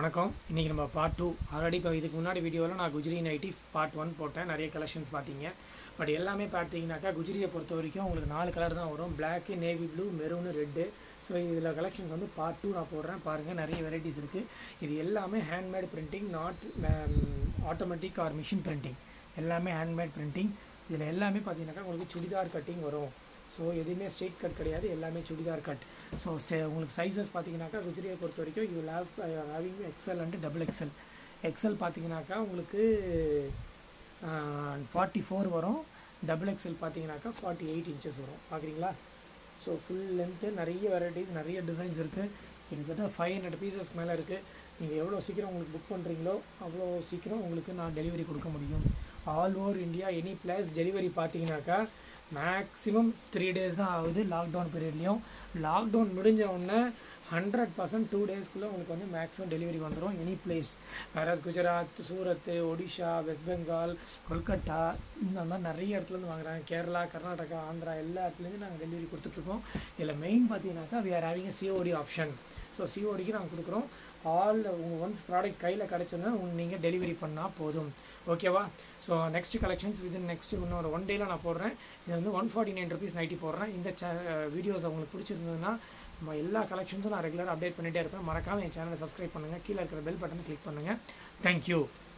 வணக்கம் இன்றைக்கி நம்ம பார்ட் டூ ஆல்ரெடி இப்போ இதுக்கு முன்னாடி வீடியோவில் நான் குஜ்ரி நைட்டி பார்ட் ஒன் போட்டேன் நிறைய கலெக்ஷன்ஸ் பார்த்தீங்க பட் எல்லாமே பார்த்தீங்கன்னாக்கா குஜ்ரியை பொறுத்த வரைக்கும் உங்களுக்கு நாலு கலர் தான் வரும் black navy blue maroon red so இதில் கலெக்ஷன்ஸ் வந்து பார்ட் டூ நான் போடுறேன் பாருங்கள் நிறைய வெரைட்டிஸ் இருக்குது இது எல்லாமே handmade printing not automatic or machine printing எல்லாமே ஹேண்ட்மேட் பிரிண்டிங் இதில் எல்லாமே பார்த்தீங்கன்னாக்கா உங்களுக்கு சுடிதார் கட்டிங் வரும் ஸோ எதுவுமே ஸ்ட்ரெயிட் கட் கிடையாது எல்லாமே சுடிதார் கட் ஸோ ஸ்டே உங்களுக்கு சைஸஸ் பார்த்தீங்கன்னாக்கா குஜரியை பொறுத்த வரைக்கும் you have having XL and double XL XL பார்த்தீங்கன்னாக்கா உங்களுக்கு ஃபார்ட்டி ஃபோர் வரும் டபுள் எக்ஸல் பார்த்தீங்கன்னாக்கா ஃபார்ட்டி எயிட் இன்ச்சஸ் வரும் பார்க்குறீங்களா ஸோ ஃபுல் லென்த்து நிறைய வெரைட்டிஸ் நிறைய டிசைன்ஸ் இருக்குது கிட்டத்தட்ட ஃபைவ் ஹண்ட்ரட் பீசஸ்க்கு மேலே இருக்குது நீங்கள் எவ்வளோ சீக்கிரம் உங்களுக்கு புக் பண்ணுறீங்களோ அவ்வளோ சீக்கிரம் உங்களுக்கு நான் டெலிவரி கொடுக்க முடியும் all over India any place delivery பார்த்தீங்கன்னாக்கா மேக்ஸிமம் த்ரீ டேஸ் தான் ஆகுது லாக்டவுன் பீரியட்லேயும் லாக்டவுன் முடிஞ்ச உடனே ஹண்ட்ரட் பர்சன்ட் டூ டேஸ்க்குள்ளே உங்களுக்கு வந்து மேக்ஸிமம் டெலிவரி வந்துடும் any place whereas Gujarat Surat Odisha West Bengal Kolkata இந்த மாதிரி நிறைய இடத்துலேருந்து வாங்குறாங்க கேரளா கர்நாடகா ஆந்திரா எல்லா இடத்துலேருந்து நாங்கள் டெலிவரி கொடுத்துட்ருக்கோம் இதில் மெயின் பார்த்தீங்கன்னாக்கா we are having COD option so சிஓடிக்கு நாங்கள் கொடுக்குறோம் ஆல் உங்கள் ஒன்ஸ் ப்ராடக்ட் கையில் கிடச்சோன்னா நீங்கள் டெலிவரி பண்ணால் போதும் ஓகேவா so next collections within next இன்னொரு ஒன் டேயில் நான் போடுறேன் இது வந்து one forty nine rupees nighty போடுறேன் இந்த சே வீடியோஸ் உங்களுக்கு பிடிச்சிருந்ததுன்னா நம்ம எல்லா கலெக்ஷன்ஸும் நான் ரெகுலராக அப்டேட் பண்ணிகிட்டே இருப்பேன் மறக்காமல் என் சேனலை சப்ஸ்கிரைப் பண்ணுங்கள் கீழே இருக்கிற பெல் பட்டனை கிளிக் பண்ணுங்கள் தேங்க்யூ